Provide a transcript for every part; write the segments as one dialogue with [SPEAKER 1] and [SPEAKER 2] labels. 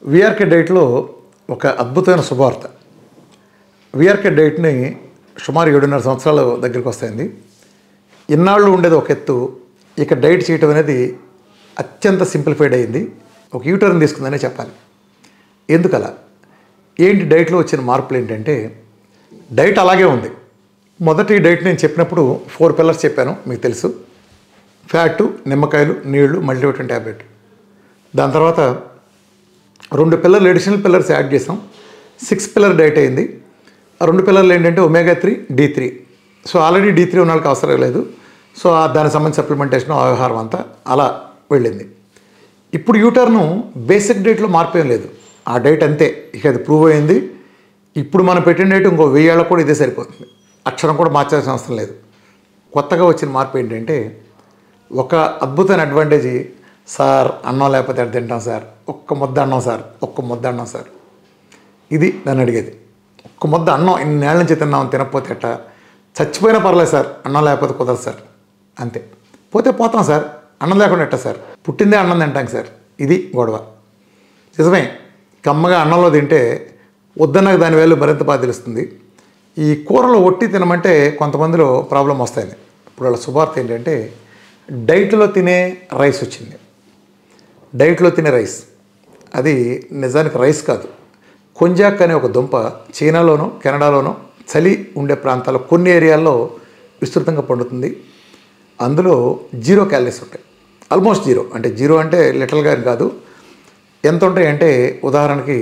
[SPEAKER 1] VRK డైట్లో ఒక అద్భుతమైన శుభవార్త విఆర్కే డైట్ని సుమారు ఏడున్నర సంవత్సరాల దగ్గరికి వస్తాయింది ఇన్నాళ్ళు ఉండేది ఒక ఎత్తు ఇక డైట్ చేయటం అనేది అత్యంత సింప్లిఫైడ్ అయింది ఒక యూటర్న్ తీసుకుందనే చెప్పాలి ఎందుకలా ఏంటి డైట్లో వచ్చిన మార్పులు ఏంటంటే డైట్ అలాగే ఉంది మొదటి డైట్ నేను చెప్పినప్పుడు ఫోర్ పిల్లర్స్ చెప్పాను మీకు తెలుసు ఫ్యాటు నిమ్మకాయలు నీళ్లు మల్టీవిటమిన్ ట్యాబ్లెట్ దాని తర్వాత రెండు పిల్లర్లు అడిషనల్ పిల్లర్స్ యాడ్ చేసాం సిక్స్ పిల్లర్ డైట్ అయింది ఆ రెండు పిల్లర్లు ఏంటంటే omega three D three so already D three ఉన్న వాళ్ళకి అవసరం లేదు సో ఆ దానికి సంబంధించిన సప్లిమెంటేషన్ ఆహారం అంతా అలా వెళ్ళింది ఇప్పుడు యూటర్ను బేసిక్ డైట్లో మార్పేం లేదు ఆ డైట్ అంతే ఇక అది ప్రూవ్ అయింది ఇప్పుడు మనం పెట్టిన డైట్ ఇంకో వెయ్యేళ్ళకు కూడా ఇదే సరిపోతుంది అక్షరం కూడా మార్చాల్సిన అవసరం లేదు కొత్తగా వచ్చిన మార్పు ఏంటంటే ఒక అద్భుతమైన అడ్వాంటేజ్ సార్ అన్నం లేకపోతే ఎక్కడ తింటాం సార్ ఒక్క ముద్ద అన్నం సార్ ఒక్క ముద్ద అన్నం సార్ ఇది నన్ను అడిగేది ఒక్క ముద్ద అన్నం ఇన్నేళ్ళ నుంచి తిన్నాం తినకపోతే ఎట్ట చచ్చిపోయినా పర్లేదు సార్ అన్నం లేకపోతే కుదరదు సార్ అంతే పోతే పోతాం సార్ అన్నం లేకుండా ఎట్ట సార్ పుట్టిందే అన్నం తింటాం సార్ ఇది గొడవ నిజమే కమ్మగా అన్నంలో తింటే వద్దన్నకు దాని వేలు మరింత బాగా తెలుస్తుంది ఈ కూరలో ఒట్టి తినమంటే కొంతమందిలో ప్రాబ్లం వస్తాయి ఇప్పుడు వాళ్ళ శుభార్త ఏంటంటే డైట్లో తినే రైస్ వచ్చింది డైట్లో తినే రైస్ అది నిజానికి రైస్ కాదు కొంజాక్ అనే ఒక దుంప చైనాలోనో కెనడాలోనో చలి ఉండే ప్రాంతాల్లో కొన్ని ఏరియాల్లో విస్తృతంగా పండుతుంది అందులో జీరో క్యాలరీస్ ఉంటాయి ఆల్మోస్ట్ జీరో అంటే జీరో అంటే లిటల్గా కాదు ఎంత ఉంటాయి అంటే ఉదాహరణకి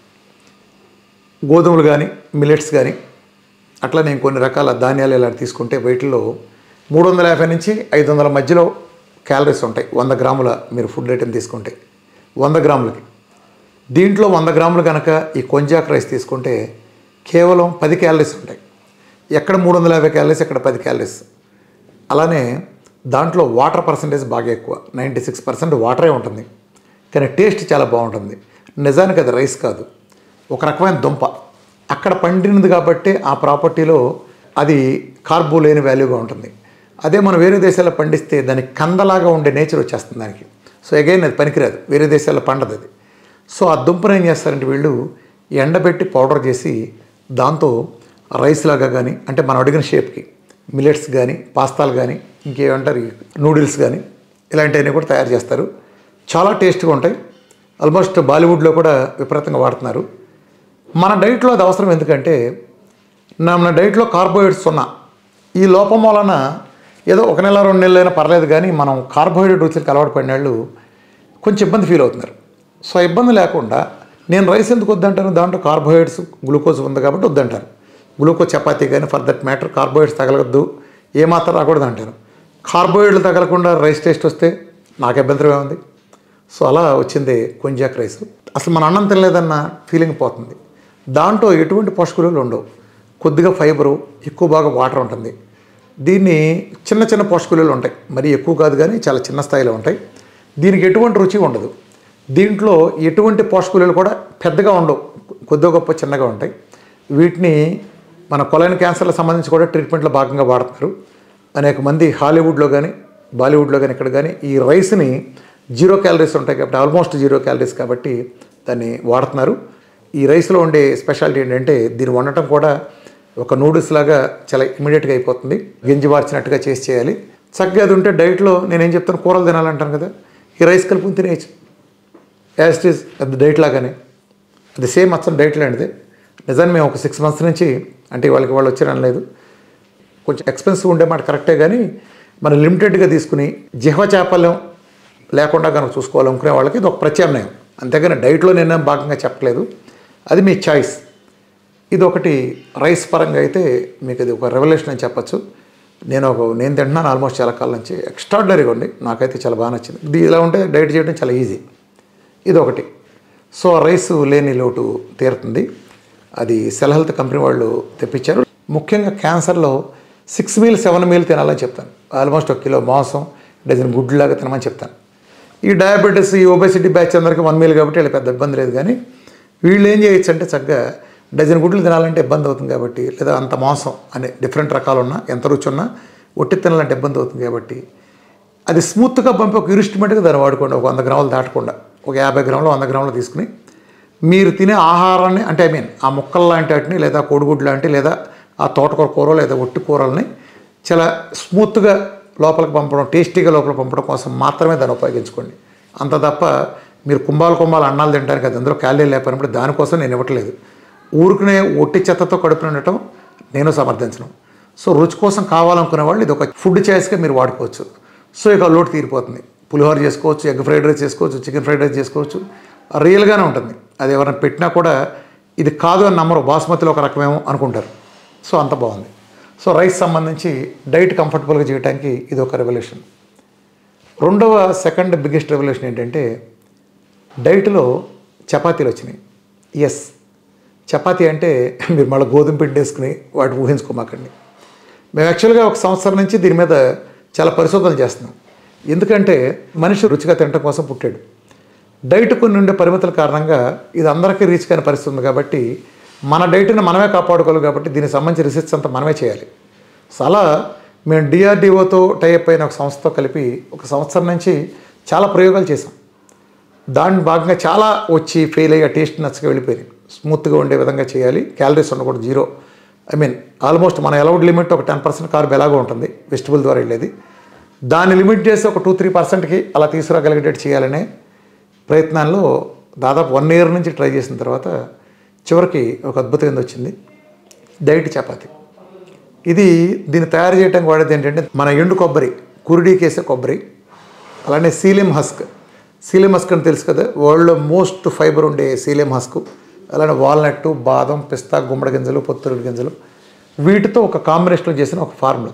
[SPEAKER 1] గోధుమలు కానీ మిల్లెట్స్ కానీ అట్లా నేను కొన్ని రకాల ధాన్యాలు ఇలా తీసుకుంటే వీటిల్లో మూడు వందల యాభై నుంచి ఐదు వందల మధ్యలో క్యాలరీస్ ఉంటాయి వంద గ్రాముల మీరు ఫుడ్ ఐటెం తీసుకుంటే వంద గ్రాములకి దీంట్లో వంద గ్రాములు కనుక ఈ కొంజాక్ రైస్ తీసుకుంటే కేవలం పది క్యాలరీస్ ఉంటాయి ఎక్కడ మూడు వందల యాభై క్యాలరీస్ ఎక్కడ పది క్యాలరీస్ అలానే దాంట్లో వాటర్ పర్సంటేజ్ బాగా ఎక్కువ నైంటీ సిక్స్ పర్సెంట్ వాటరే ఉంటుంది కానీ టేస్ట్ చాలా బాగుంటుంది నిజానికి అది రైస్ కాదు ఒక రకమైన దుంప అక్కడ పండినది కాబట్టి ఆ ప్రాపర్టీలో అది కార్బో లేని వాల్యూగా ఉంటుంది అదే మనం వేరే దేశాల్లో పండిస్తే దానికి కందలాగా ఉండే నేచర్ వచ్చేస్తుంది దానికి సో అగైన్ అది పనికిరాదు వేరే దేశాల్లో పండదు అది సో ఆ దుంపను ఏం చేస్తారంటే వీళ్ళు ఎండబెట్టి పౌడర్ చేసి దాంతో రైస్ లాగా కానీ అంటే మనం అడిగిన షేప్కి మిల్లెట్స్ కానీ పాస్తాలు కానీ ఇంకేమంటారు ఈ నూడిల్స్ కానీ ఇలాంటివన్నీ కూడా తయారు చేస్తారు చాలా టేస్ట్గా ఉంటాయి ఆల్మోస్ట్ బాలీవుడ్లో కూడా విపరీతంగా వాడుతున్నారు మన డైట్లో అది అవసరం ఎందుకంటే నా మన డైట్లో కార్బోహైడ్రేట్స్ ఉన్నా ఈ లోపం వలన ఏదో ఒక నెల రెండు నెలలు అయినా పర్లేదు కానీ మనం కార్బోహైడ్రేట్ రుచులకు అలవాటు పడిన వాళ్ళు కొంచెం ఇబ్బంది ఫీల్ అవుతున్నారు సో ఇబ్బంది లేకుండా నేను రైస్ ఎందుకు వద్దంటాను దాంట్లో కార్బోహైడ్రేట్స్ గ్లూకోజ్ ఉంది కాబట్టి వద్దంటాను గ్లూకోజ్ చపాతీ కానీ ఫర్ దట్ మ్యాటర్ కార్బోహైడ్రేట్స్ తగలవద్దు ఏమాత్రం రాకూడదు అంటాను కార్బోహైడ్రేట్లు తగలకుండా రైస్ టేస్ట్ వస్తే నాకు అభ్యంతరం ఏముంది సో అలా వచ్చింది కొంజాక్ రైస్ అసలు మన అన్నం తినలేదన్న ఫీలింగ్ పోతుంది దాంట్లో ఎటువంటి పోషకాలు ఉండవు కొద్దిగా ఫైబరు ఎక్కువ బాగా వాటర్ ఉంటుంది దీన్ని చిన్న చిన్న పోషకాలు ఉంటాయి మరి ఎక్కువ కాదు కానీ చాలా చిన్న స్థాయిలో ఉంటాయి దీనికి ఎటువంటి రుచి ఉండదు దీంట్లో ఎటువంటి పోషకాలు కూడా పెద్దగా ఉండవు కొద్దిగా గొప్ప చిన్నగా ఉంటాయి వీటిని మన కొలైన్ క్యాన్సర్లకు సంబంధించి కూడా ట్రీట్మెంట్లో భాగంగా వాడుతున్నారు అనేక మంది హాలీవుడ్లో కానీ బాలీవుడ్లో కానీ ఇక్కడ కానీ ఈ రైస్ని జీరో క్యాలరీస్ ఉంటాయి కాబట్టి ఆల్మోస్ట్ జీరో క్యాలరీస్ కాబట్టి దాన్ని వాడుతున్నారు ఈ రైస్లో ఉండే స్పెషాలిటీ ఏంటంటే దీన్ని వండటం కూడా ఒక నూడిల్స్ లాగా చాలా ఇమీడియట్గా అయిపోతుంది గింజి వార్చినట్టుగా చేసి చేయాలి చక్కగా అది ఉంటే డైట్లో నేనేం చెప్తాను కూరలు తినాలంటాను కదా ఈ రైస్ కలుపుని తినేయచ్చు యాజ్ ఇట్ ఈస్ అది డైట్ లాగానే అది సేమ్ అచ్చం డైట్ లాంటిది నిజాన్ని మేము ఒక సిక్స్ మంత్స్ నుంచి అంటే వాళ్ళకి వాళ్ళు వచ్చారని లేదు కొంచెం ఎక్స్పెన్సివ్ ఉండే మాట కరెక్టే కానీ మనం లిమిటెడ్గా తీసుకుని జిహ్వ చేపల్యం లేకుండా కనుక చూసుకోవాలనుకునే వాళ్ళకి ఇది ఒక ప్రత్యామ్నాయం అంతేగాని డైట్లో నేను భాగంగా చెప్పలేదు అది మీ చాయిస్ ఇది ఒకటి రైస్ పరంగా అయితే మీకు ఇది ఒక రెవల్యూషన్ అని చెప్పచ్చు నేను ఒక నేను తింటున్నాను ఆల్మోస్ట్ చాలా కాలం నుంచి ఎక్స్ట్రాడినరీగా ఉంది నాకైతే చాలా బాగా నచ్చింది ఇది ఇలా ఉంటే డైట్ చేయడం చాలా ఈజీ ఇది ఒకటి సో రైస్ లేని లోటు తీరుతుంది అది సెల్ హెల్త్ కంపెనీ వాళ్ళు తెప్పించారు ముఖ్యంగా క్యాన్సర్లో సిక్స్ మీల్ సెవెన్ మీల్ తినాలని చెప్తాను ఆల్మోస్ట్ ఒక కిలో మాంసం డజన్ గుడ్లాగా తినమని చెప్తాను ఈ డయాబెటీస్ ఈ ఒబెసిటీ బ్యాచ్ అందరికీ వన్ మీల్ కాబట్టి వీళ్ళకి పెద్ద ఇబ్బంది లేదు కానీ వీళ్ళు ఏం చేయొచ్చు అంటే చక్కగా డజన్ గుడ్లు తినాలంటే ఇబ్బంది అవుతుంది కాబట్టి లేదా అంత మాంసం అనే డిఫరెంట్ రకాలు ఉన్నా ఎంత రుచి ఉన్నా ఒట్టి తినాలంటే ఇబ్బంది అవుతుంది కాబట్టి అది స్మూత్గా పంపి ఒక ఇన్స్ట్రుమెంట్గా దాన్ని వాడుకోండి ఒక వంద గ్రాములు దాటకుండా ఒక యాభై గ్రాములు వంద గ్రాములు తీసుకుని మీరు తినే ఆహారాన్ని అంటే ఐ మీన్ ఆ ముక్కలు లాంటి వాటిని లేదా కోడిగుడ్డు లాంటి లేదా ఆ తోటకూర కూర లేదా ఒట్టి కూరల్ని చాలా స్మూత్గా లోపలికి పంపడం టేస్టీగా లోపలికి పంపడం కోసం మాత్రమే దాన్ని ఉపయోగించుకోండి అంత తప్ప మీరు కుంభాలు కుంభాలు అన్నాలు తినడానికి అది అందులో క్యాలరీ లేకపోయినప్పుడు దానికోసం నేను ఇవ్వట్లేదు ఊరుకునే ఒట్టి చెత్తతో కడుపు ఉండటం నేను సమర్థించను సో రుచి కోసం కావాలనుకునే వాళ్ళు ఇది ఒక ఫుడ్ చాయిస్గా మీరు వాడుకోవచ్చు సో ఇక లోటు తీరిపోతుంది పులిహోర చేసుకోవచ్చు ఎగ్ ఫ్రైడ్ రైస్ చేసుకోవచ్చు చికెన్ ఫ్రైడ్ రైస్ చేసుకోవచ్చు రియల్గానే ఉంటుంది అది ఎవరైనా పెట్టినా కూడా ఇది కాదు అని నమ్మరు బాస్మతిలో ఒక రకమేమో అనుకుంటారు సో అంత బాగుంది సో రైస్ సంబంధించి డైట్ కంఫర్టబుల్గా చేయడానికి ఇది ఒక రెవల్యూషన్ రెండవ సెకండ్ బిగ్గెస్ట్ రెవల్యూషన్ ఏంటంటే డైట్లో చపాతీలు వచ్చినాయి ఎస్ చపాతీ అంటే మీరు మళ్ళీ గోధుమ పిండి వేసుకుని వాటి ఊహించుకోమాకండి మేము యాక్చువల్గా ఒక సంవత్సరం నుంచి దీని మీద చాలా పరిశోధనలు చేస్తున్నాం ఎందుకంటే మనిషి రుచిగా తినడం కోసం పుట్టాడు డైట్ కొన్ని ఉండే పరిమితుల కారణంగా ఇది అందరికీ రీచ్ కాని పరిస్థితి ఉంది కాబట్టి మన డైట్ని మనమే కాపాడుకోవాలి కాబట్టి దీనికి సంబంధించి రీసెర్చ్ అంతా మనమే చేయాలి సో అలా మేము డిఆర్డిఓతో టైప్ అయిన ఒక సంస్థతో కలిపి ఒక సంవత్సరం నుంచి చాలా ప్రయోగాలు చేసాం దాని భాగంగా చాలా వచ్చి ఫెయిల్ అయ్యి టేస్ట్ నచ్చక వెళ్ళిపోయింది స్మూత్గా ఉండే విధంగా చేయాలి క్యాలరీస్ ఉండకూడదు జీరో ఐ మీన్ ఆల్మోస్ట్ మన అలౌడ్ లిమిట్ ఒక టెన్ పర్సెంట్ కార్బ్ ఎలాగో ఉంటుంది వెజిటబుల్ ద్వారా వెళ్ళేది దాన్ని లిమిట్ చేసి ఒక టూ త్రీ పర్సెంట్కి అలా తీసుకురాగలిగేటట్టు చేయాలనే ప్రయత్నాల్లో దాదాపు వన్ ఇయర్ నుంచి ట్రై చేసిన తర్వాత చివరికి ఒక అద్భుతమైనది వచ్చింది డైట్ చపాతి ఇది దీన్ని తయారు చేయడానికి వాడేది ఏంటంటే మన ఎండు కొబ్బరి కురుడీకేసే కొబ్బరి అలానే సీలియం హస్క్ సీలియం హస్క్ అని తెలుసు కదా వరల్డ్లో మోస్ట్ ఫైబర్ ఉండే సీలియం హస్క్ అలానే వాల్నట్ బాదం పిస్తా గుమ్మడి గింజలు పొత్తురుడి గింజలు వీటితో ఒక కాంబినేషన్లో చేసిన ఒక ఫార్ములా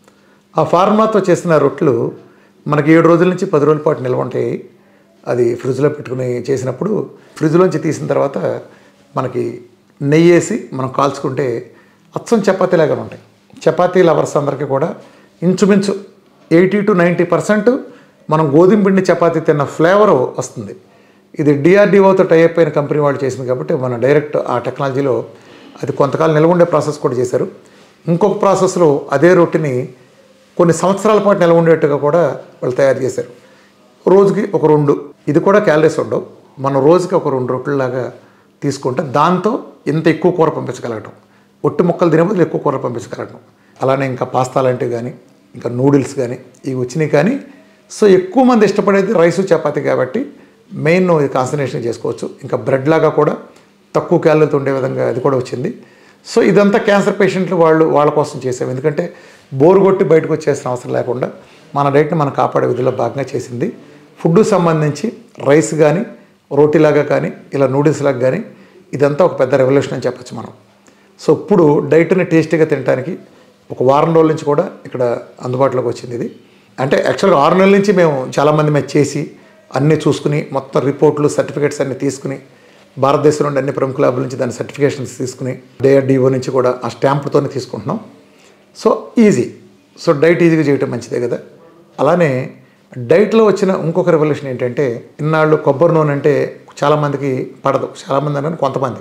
[SPEAKER 1] ఆ ఫార్ములాతో చేసిన రొట్టెలు మనకి ఏడు రోజుల నుంచి పది రోజుల పాటు నిల్వ ఉంటాయి అది ఫ్రిడ్జ్లో పెట్టుకుని చేసినప్పుడు ఫ్రిడ్జ్లోంచి తీసిన తర్వాత మనకి నెయ్యి వేసి మనం కాల్చుకుంటే అచ్చం చపాతీలాగా ఉంటాయి చపాతీ లవర్స్ అందరికీ కూడా ఇంచుమించు ఎయిటీ టు నైంటీ పర్సెంట్ మనం గోధుమ పిండి చపాతీ తిన్న ఫ్లేవర్ వస్తుంది ఇది డిఆర్డిఓతో టైప్ అయిన కంపెనీ వాళ్ళు చేసింది కాబట్టి మన డైరెక్ట్ ఆ టెక్నాలజీలో అది కొంతకాలం నిల్వ ఉండే ప్రాసెస్ కూడా చేశారు ఇంకొక ప్రాసెస్లో అదే రొట్టెని కొన్ని సంవత్సరాల పాటు నిల్వ ఉండేట్టుగా కూడా వాళ్ళు తయారు చేశారు రోజుకి ఒక రెండు ఇది కూడా క్యాలరీస్ ఉండవు మనం రోజుకి ఒక రెండు రొట్టెల్లాగా తీసుకుంటే దాంతో ఇంత ఎక్కువ కూర పంపించగలగటం ఒట్టి ముక్కలు తినే బదులు ఎక్కువ కూర పంపించగలగటం అలానే ఇంకా పాస్తా లాంటివి కానీ ఇంకా నూడిల్స్ కానీ ఇవి వచ్చినాయి కానీ సో ఎక్కువ మంది ఇష్టపడేది రైసు చపాతి కాబట్టి మెయిన్ ఇది కాన్సన్ట్రేషన్ చేసుకోవచ్చు ఇంకా బ్రెడ్ లాగా కూడా తక్కువ క్యాలరీతో ఉండే విధంగా అది కూడా వచ్చింది సో ఇదంతా క్యాన్సర్ పేషెంట్లు వాళ్ళు వాళ్ళ కోసం చేసాం ఎందుకంటే బోరు కొట్టి బయటకు వచ్చేసిన అవసరం లేకుండా మన డైట్ని మనం కాపాడే విధిలో భాగంగా చేసింది ఫుడ్ సంబంధించి రైస్ కానీ రోటీలాగా కానీ ఇలా నూడిల్స్ లాగా కానీ ఇదంతా ఒక పెద్ద రెవల్యూషన్ అని చెప్పొచ్చు మనం సో ఇప్పుడు డైట్ని టేస్టీగా తినడానికి ఒక వారం రోజుల నుంచి కూడా ఇక్కడ అందుబాటులోకి వచ్చింది ఇది అంటే యాక్చువల్గా ఆరు నెలల నుంచి మేము చాలామంది మేము చేసి అన్నీ చూసుకుని మొత్తం రిపోర్ట్లు సర్టిఫికేట్స్ అన్నీ తీసుకుని భారతదేశం నుండి అన్ని ప్రముఖ ల్యాబ్ల నుంచి దాని సర్టిఫికేషన్స్ తీసుకుని డిఆర్డిఓ నుంచి కూడా ఆ స్టాంపుతోనే తీసుకుంటున్నాం సో ఈజీ సో డైట్ ఈజీగా చేయటం మంచిదే కదా అలానే డైట్లో వచ్చిన ఇంకొక రెవల్యూషన్ ఏంటంటే ఇన్నాళ్ళు కొబ్బరి నూనె అంటే చాలామందికి పడదు చాలామంది అనగానే కొంతమంది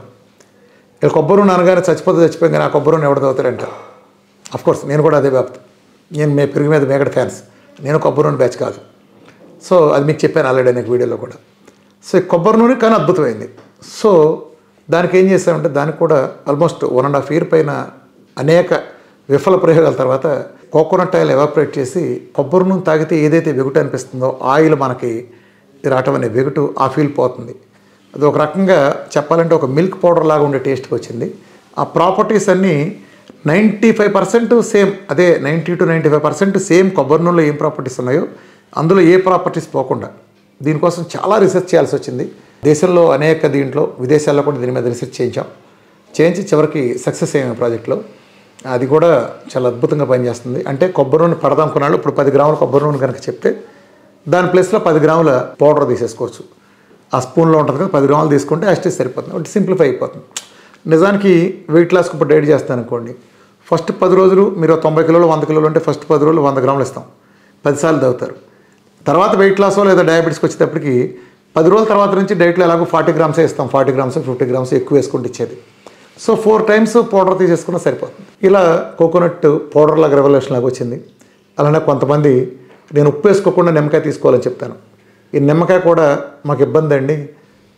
[SPEAKER 1] ఇక కొబ్బరి నూనె అనగానే చచ్చిపోతే చచ్చిపోయింది కానీ ఆ కొబ్బరి నూనె ఎవడు తాగుతారంటారు అఫ్ కోర్స్ నేను కూడా అదే వ్యాప్తి నేను మే పెరుగు మీద మేకడ ఫ్యాన్స్ నేను కొబ్బరి నూనె బ్యాచ్ కాదు సో అది మీకు చెప్పాను ఆల్రెడీ నాకు వీడియోలో కూడా సో ఈ కొబ్బరి నూనె కానీ అద్భుతమైంది సో దానికి ఏం చేసామంటే దానికి కూడా almost one and half year పైన అనేక విఫల ప్రయోగాల తర్వాత కోకోనట్ ఆయిల్ ఎవాపరేట్ చేసి కొబ్బరి నూనె తాగితే ఏదైతే వెగుటు అనిపిస్తుందో ఆయిల్ మనకి రావటం అనే వెగుటు ఆ ఫీల్ పోతుంది అది ఒక రకంగా చెప్పాలంటే ఒక మిల్క్ పౌడర్ లాగా ఉండే టేస్ట్కి వచ్చింది ఆ ప్రాపర్టీస్ అన్నీ నైంటీ ఫైవ్ పర్సెంట్ సేమ్ అదే ninety two ninety five percent same కొబ్బరి నూనెలో ఏం ప్రాపర్టీస్ ఉన్నాయో అందులో ఏ ప్రాపర్టీస్ పోకుండా దీనికోసం చాలా రీసెర్చ్ చేయాల్సి వచ్చింది దేశంలో అనేక దీంట్లో విదేశాల్లో కూడా దీని మీద రీసెర్చ్ చేయించాం చేయించి చివరికి సక్సెస్ అయ్యాం ప్రాజెక్ట్లో అది కూడా చాలా అద్భుతంగా పనిచేస్తుంది అంటే కొబ్బరి నూనె పడదామనుకున్నాడు ఇప్పుడు పది గ్రాముల కొబ్బరి నూనె కనుక చెప్తే దాని ప్లేస్లో పది గ్రాముల పౌడర్ తీసేసుకోవచ్చు ఆ స్పూన్లో ఉంటుంది కదా పది గ్రాములు తీసుకుంటే అస్టే సరిపోతుంది ఒకటి సింప్లిఫై అయిపోతుంది నిజానికి వెయిట్ లాస్కి ఇప్పుడు డైట్ చేస్తాను అనుకోండి ఫస్ట్ పది రోజులు మీరు తొంభై కిలోలు వంద కిలోలు అంటే ఫస్ట్ పది రోజులు వంద గ్రాములు ఇస్తాం పదిసార్లు తగ్గుతారు తర్వాత వెయిట్ లాస్ లేదా డయాబెటీస్కి వచ్చేటప్పటికి పది రోజుల తర్వాత నుంచి డైట్లో ఎలాగో ఫార్టీ గ్రామ్సే ఇస్తాం ఫార్టీ గ్రామ్స్ ఫిఫ్టీ గ్రామ్స్ ఎక్కువ వేసుకుంటూ ఇచ్చేది సో ఫోర్ టైమ్స్ పౌడర్ తీసేసుకున్నా సరిపోతుంది ఇలా కోకోనట్ పౌడర్ లాగా రెవల్యూషన్ లాగా వచ్చింది అలానే కొంతమంది నేను ఉప్పు వేసుకోకుండా నిమ్మకాయ తీసుకోవాలని చెప్తాను ఈ నిమ్మకాయ కూడా మాకు ఇబ్బంది అండి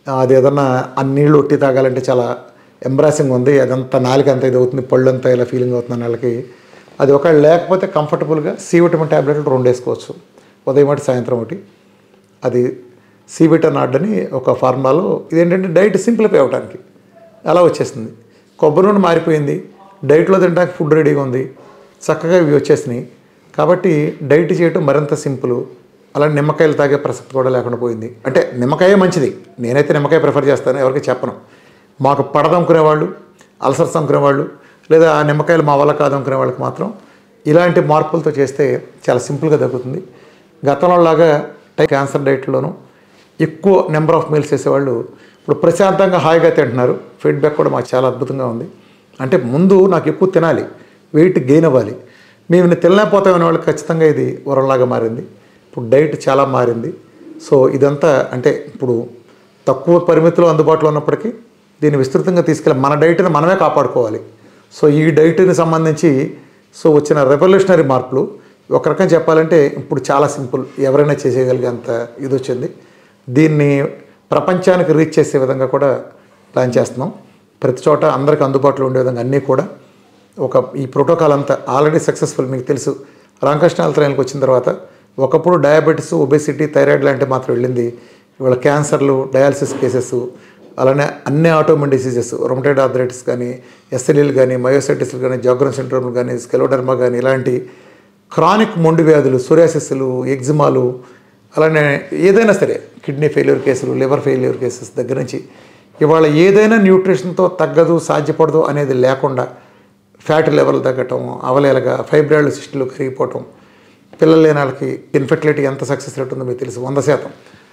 [SPEAKER 1] అది ఏదన్నా ఆ నీళ్ళు ఒట్టి తాగాలంటే చాలా ఎంబ్రాసింగ్ ఉంది అదంతా నాలుక అంత ఇది అవుతుంది పళ్ళు అంతా ఇలా ఫీలింగ్ అవుతుంది వాళ్ళకి అది ఒకవేళ లేకపోతే కంఫర్టబుల్గా సి విటమిన్ ట్యాబ్లెట్లు రెండు వేసుకోవచ్చు ఉదయం ఒకటి సాయంత్రం ఒకటి అది సి విటమిన్ నాడ్ అని ఒక ఫార్ములాలో ఇదేంటంటే డైట్ సింప్లిఫై అవడానికి అలా వచ్చేస్తుంది కొబ్బరి నూనె మారిపోయింది డైట్లో తినడానికి ఫుడ్ రెడీగా ఉంది చక్కగా ఇవి వచ్చేసినాయి కాబట్టి డైట్ చేయటం మరింత సింపుల్ అలా నిమ్మకాయలు తాగే ప్రసక్తి కూడా లేకుండా పోయింది అంటే నిమ్మకాయ మంచిది నేనైతే నిమ్మకాయ ప్రిఫర్ చేస్తాను ఎవరికి చెప్పను మాకు పడదనుకునే వాళ్ళు అల్సర్స్ అనుకునే వాళ్ళు లేదా ఆ నిమ్మకాయలు మా వల్ల కాదు అనుకునే వాళ్ళకి మాత్రం ఇలాంటి మార్పులతో చేస్తే చాలా సింపుల్గా తగ్గుతుంది గతంలో లాగా టై క్యాన్సర్ డైట్లోనూ ఎక్కువ నెంబర్ ఆఫ్ మీల్స్ చేసేవాళ్ళు ఇప్పుడు ప్రశాంతంగా హాయిగా తింటున్నారు ఫీడ్బ్యాక్ కూడా మాకు చాలా అద్భుతంగా ఉంది అంటే ముందు నాకు ఎక్కువ తినాలి వెయిట్ గెయిన్ అవ్వాలి మేము ఇన్ని తినలేకపోతామనే వాళ్ళకి ఖచ్చితంగా ఇది వరంలాగా మారింది ఇప్పుడు డైట్ చాలా మారింది సో ఇదంతా అంటే ఇప్పుడు తక్కువ పరిమితిలో అందుబాటులో ఉన్నప్పటికీ దీన్ని విస్తృతంగా తీసుకెళ్ళి మన డైట్ని మనమే కాపాడుకోవాలి సో ఈ డైట్ని సంబంధించి సో వచ్చిన రెవల్యూషనరీ మార్పులు ఒక రకం చెప్పాలంటే ఇప్పుడు చాలా సింపుల్ ఎవరైనా చేసేయగలిగేంత ఇది వచ్చింది దీన్ని ప్రపంచానికి రీచ్ చేసే విధంగా కూడా ప్లాన్ చేస్తున్నాం ప్రతి చోట అందరికి అందుబాటులో ఉండే విధంగా అన్నీ కూడా ఒక ఈ ప్రోటోకాల్ అంతా ఆల్రెడీ సక్సెస్ఫుల్ మీకు తెలుసు రామకృష్ణ ఆల్త్రాయలకు వచ్చిన తర్వాత ఒకప్పుడు డయాబెటీస్ ఒబేసిటీ థైరాయిడ్ లాంటి మాత్రం వెళ్ళింది ఇవాళ క్యాన్సర్లు డయాలసిస్ కేసెస్ అలానే అన్ని ఆటోమిన్ డిసీజెస్ రొమటైడ్ ఆర్థరైటిస్ కానీ ఎస్ఎల్ఈలు కానీ మయోసైటిస్లు కానీ జాగ్రన్ సిండ్రోమ్ కానీ స్కెలోడర్మా కానీ ఇలాంటి క్రానిక్ మొండి వ్యాధులు సోరియాసిస్లు ఎగ్జిమాలు అలానే ఏదైనా సరే కిడ్నీ ఫెయిల్యూర్ కేసులు లివర్ ఫెయిల్యూర్ కేసెస్ దగ్గర నుంచి ఇవాళ ఏదైనా న్యూట్రిషన్తో తగ్గదు సాధ్యపడదు అనేది లేకుండా ఫ్యాట్ లెవెల్ తగ్గటం అవలేలగా ఫైబ్రాయిడ్ సిస్టులు కరిగిపోవటం పిల్లలు లేని వాళ్ళకి ఇన్ఫెర్టిలిటీ ఎంత సక్సెస్ రేట్ ఉందో మీకు తెలుసు వంద శాతం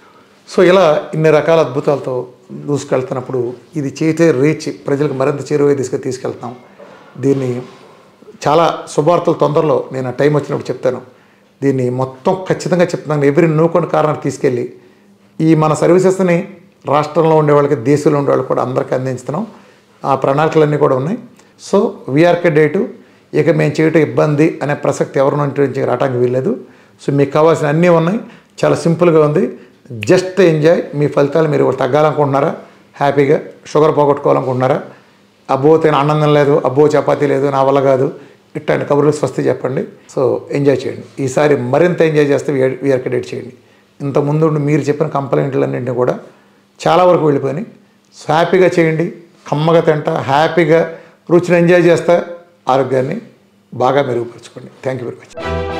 [SPEAKER 1] సో ఇలా ఇన్ని రకాల అద్భుతాలతో దూసుకెళ్తున్నప్పుడు ఇది చేసే రీచ్ ప్రజలకు మరింత చేరువై దిశగా తీసుకెళ్తాం దీన్ని చాలా శుభార్తలు తొందరలో నేను ఆ టైం వచ్చినప్పుడు చెప్తాను దీన్ని మొత్తం ఖచ్చితంగా చెప్తున్నాను ఎవరి నూకొని కారణానికి తీసుకెళ్ళి ఈ మన సర్వీసెస్ని రాష్ట్రంలో ఉండే వాళ్ళకి దేశంలో ఉండే వాళ్ళకి కూడా అందరికీ అందించుతున్నాం ఆ ప్రణాళికలన్నీ కూడా ఉన్నాయి సో వీఆర్కే డేటు ఇక మేము చేయటం ఇబ్బంది అనే ప్రసక్తి ఎవరి నుంచి రావడానికి వీల్లేదు సో మీకు కావాల్సిన అన్నీ ఉన్నాయి చాలా సింపుల్గా ఉంది జస్ట్ ఎంజాయ్ మీ ఫలితాలు మీరు తగ్గాలనుకుంటున్నారా హ్యాపీగా షుగర్ పోగొట్టుకోవాలనుకుంటున్నారా అబ్బో తిన ఆనందం లేదు అబ్బో చపాతీ లేదు నా వల్ల కాదు ఇట్లాంటి కబుర్లు స్వస్తి చెప్పండి సో ఎంజాయ్ చేయండి ఈసారి మరింత ఎంజాయ్ చేస్తే వీఆర్కే డేట్ చేయండి ఇంత ముందు మీరు చెప్పిన కంప్లైంట్లన్నింటినీ కూడా చాలా వరకు వెళ్ళిపోయినాయి సో హ్యాపీగా చేయండి కమ్మగా తింటా హ్యాపీగా రుచిని ఎంజాయ్ చేస్తా ఆరోగ్యాన్ని బాగా మెరుగుపరచుకోండి థ్యాంక్ యూ వెరీ మచ్